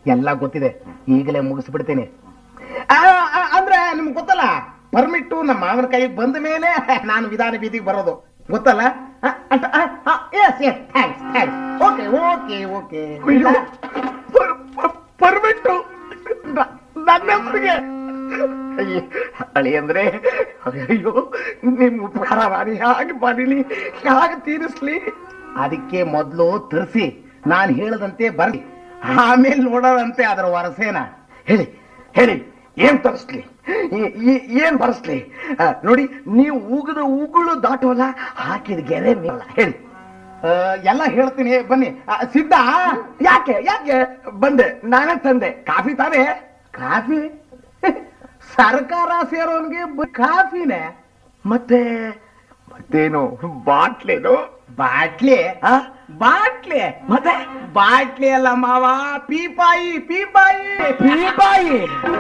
ಎಲ್ಲ ಗೊತ್ತಿದೆ ಈಗಲೇ ಮುಗಿಸ್ಬಿಡ್ತೀನಿ ಆ, ಆ, ಅಂದ್ರೆ ನಿಮ್ಗೆ ಗೊತ್ತಲ್ಲ ಪರ್ಮಿಟ್ಟು ನಮ್ಮ ಮಾವನ ಕೈಗೆ ಬಂದ ಮೇಲೆ ನಾನು ವಿಧಾನ ಬೀದಿಗೆ ಬರೋದು ಗೊತ್ತಲ್ಲ yes yes thanks thanks okay okay okay permit ನನ್ನ ಹೆಸರಿಗೆ ಅಳಿ ಅಂದ್ರೆ ಅಯ್ಯೋ ನಿಮ್ ಉಪಕಾರ ನಾನು ಹೇಗೆ ಬರೀಲಿ ಹೇಗೆ ತೀರಿಸ್ಲಿ ಅದಕ್ಕೆ ಮೊದಲು ತರಿಸಿ ನಾನು ಹೇಳದಂತೆ ಬರ್ಲಿ ಆಮೇಲೆ ನೋಡೋದಂತೆ ಅದರ ವರಸೇನ ಹೇಳಿ ಹೇಳಿ ಏನ್ ತರಿಸ್ಲಿ ಈ- ಈ- ಏನ್ ಬರಸ್ಲಿ ಆ, ನೋಡಿ ನೀವು ಉಗಿದ ಉಗುಳು ದಾಟುವಲ್ಲ ಹಾಕಿದ ಗೆರೆ ಮೇಲ ಹೇಳಿ ಆ, ಎಲ್ಲ ಹೇಳ್ತೀನಿ ಬನ್ನಿ ಆ, ಸಿದ್ಧ ಯಾಕೆ ಯಾಕೆ ಬಂದೆ ನಾನೇ ತಂದೆ ಕಾಫಿ ತಾನೇ ಕಾಫಿ ಸರ್ಕಾರ ಸೇರೋನ್ಗೆ ಬ- ಕಾಫಿನೇ ಮತ್ತೆ ಮತ್ತೇನು ಬಾಟ್ಲೇನು ಬಾಟ್ಲಿ ಬಾಟ್ಲಿ ಮತ್ತೆ ಬಾಟ್ಲಿ ಅಲ್ಲ ಮಾವ ಪೀಪಾಯಿ ಪೀಪಾಯಿ ಪೀಪಾಯಿ